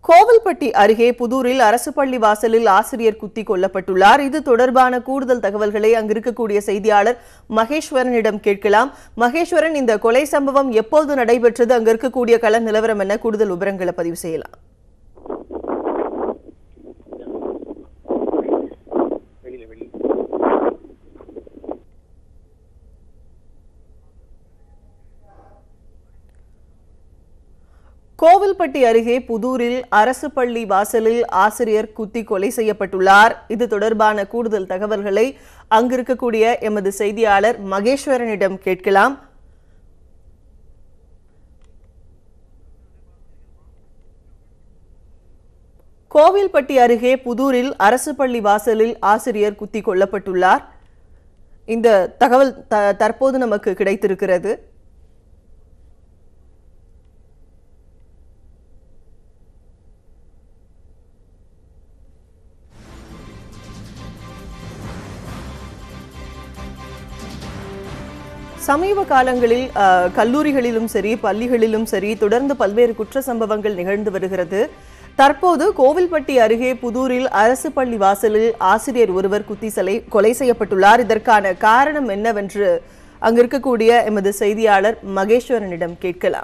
கோவில்பட்டி அருகே புதூரில் அரசு பள்ளி வாசலில் ஆசிரியர் குத்தி கொல்லப்பட்டுள்ளார் இது தொடர்பான கூடுதல் தகவல்களை அங்கு இருக்கக்கூடிய செய்தியாளர் மகேஸ்வரனிடம் கேட்கலாம் மகேஸ்வரன் இந்த கொலை சம்பவம் எப்போது நடைபெற்றது அங்கு இருக்கக்கூடிய கள நிலவரம் என்ன கூடுதல் விவரங்களை பதிவு செய்யலாம் கோவில்பட்டி அருகே புதூரில் அரசு பள்ளி வாசலில் ஆசிரியர் குத்தி கொலை செய்யப்பட்டுள்ளார் இது தொடர்பான கூடுதல் தகவல்களை அங்கிருக்கக்கூடிய எமது செய்தியாளர் மகேஸ்வரனிடம் கேட்கலாம் கோவில்பட்டி அருகே புதூரில் அரசு பள்ளி வாசலில் ஆசிரியர் குத்தி கொல்லப்பட்டுள்ளார் இந்த தகவல் த- தற்போது நமக்கு கிடைத்திருக்கிறது சமீப காலங்களில் அஹ், கல்லூரிகளிலும் சரி பள்ளிகளிலும் சரி தொடர்ந்து பல்வேறு குற்ற சம்பவங்கள் நிகழ்ந்து வருகிறது தற்போது கோவில்பட்டி அருகே புதூரில் அரசு பள்ளி வாசலில் ஆசிரியர் ஒருவர் குத்தி சிலை கொலை செய்யப்பட்டுள்ளார் இதற்கான காரணம் என்னவென்று அங்கு இருக்கக்கூடிய எமது செய்தியாளர் மகேஸ்வரனிடம் கேட்கலாம்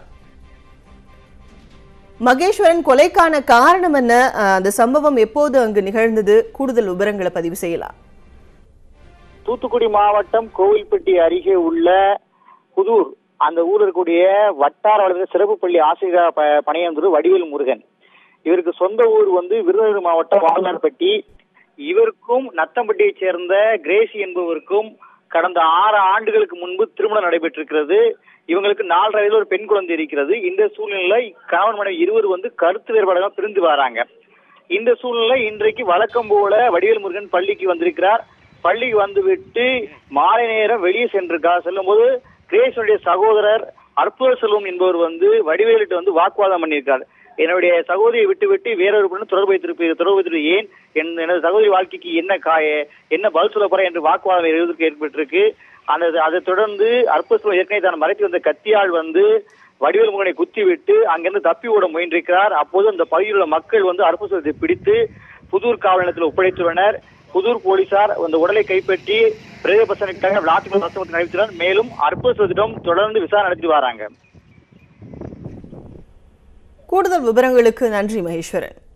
மகேஸ்வரன் கொலைக்கான காரணம் என்ன அஹ், அந்த சம்பவம் எப்போது அங்கு நிகழ்ந்தது கூடுதல் விவரங்களை பதிவு செய்யலாம் தூத்துக்குடி மாவட்டம் கோவில்பட்டி அருகே உள்ள புதூர் அந்த ஊர்ல இருக்கக்கூடிய வட்டார வளர்ந்த சிறப்பு பள்ளி ஆசிரியர் ப- பணியாளர் வடிவேல் முருகன் இவருக்கு சொந்த ஊர் வந்து விருதுநகர் மாவட்டம் வாழார்பட்டி இவருக்கும் நத்தம்பட்டியைச் சேர்ந்த கிரேசி என்பவருக்கும் கடந்த ஆறு ஆண்டுகளுக்கு முன்பு திருமணம் நடைபெற்றிருக்கிறது இவங்களுக்கு நாலரை வயதுல ஒரு பெண் குழந்தை இருக்கிறது இந்த சூழ்நிலையில கணவன் மனைவி இருவர் வந்து கருத்து வேறுபாடாக பிரிந்து வராங்க இந்த சூழ்நிலை இன்றைக்கு வழக்கம் போல வடிவேல் முருகன் பள்ளிக்கு வந்திருக்கிறார் பள்ளிக்கு வந்துவிட்டு மாலை நேரம் வெளியே சென்றிருக்கார் செல்லும்போது கிரேசனுடைய சகோதரர் அற்புத செல்வம் என்பவர் வந்து வடிவேலிட்டு வந்து வாக்குவாதம் பண்ணியிருக்கார் என்னுடைய சகோதரியை விட்டு விட்டு வேறொரு பெண்ணு தொடர்பு வைத்திருப்பீர் தொடர்பு வைத்திரு ஏன் என் எனது சகோதரி வாழ்க்கைக்கு என்ன காய என்ன பதில் சொல்ல போறேன் என்று வாக்குவாதம் எழுவதற்கு ஏற்பட்டிருக்கு அந்த அதை தொடர்ந்து அற்புத செல்வம் ஏற்கனவே தான் மறைத்து வந்த கத்தியால் வந்து வடிவேல் முகனை குத்தி விட்டு அங்கிருந்து தப்பி ஓட முயன்றிருக்கிறார் அப்போது அந்த பகுதியில் உள்ள மக்கள் வந்து அற்புத செல்வத்தை பிடித்து புதூர் காவல் நிலையத்தில் ஒப்படைத்துள்ளனர் புதூர் போலீசார் அந்த உடலை கைப்பற்றி பிரேத பசனுக்காக விளாட்டுகள் வசமத்தில் அறிவித்தனர் மேலும் அற்புத செல்வத்திடம் தொடர்ந்து விசாரணை நடத்தி வராங்க கூடுதல் விவரங்களுக்கு நன்றி மகேஸ்வரன்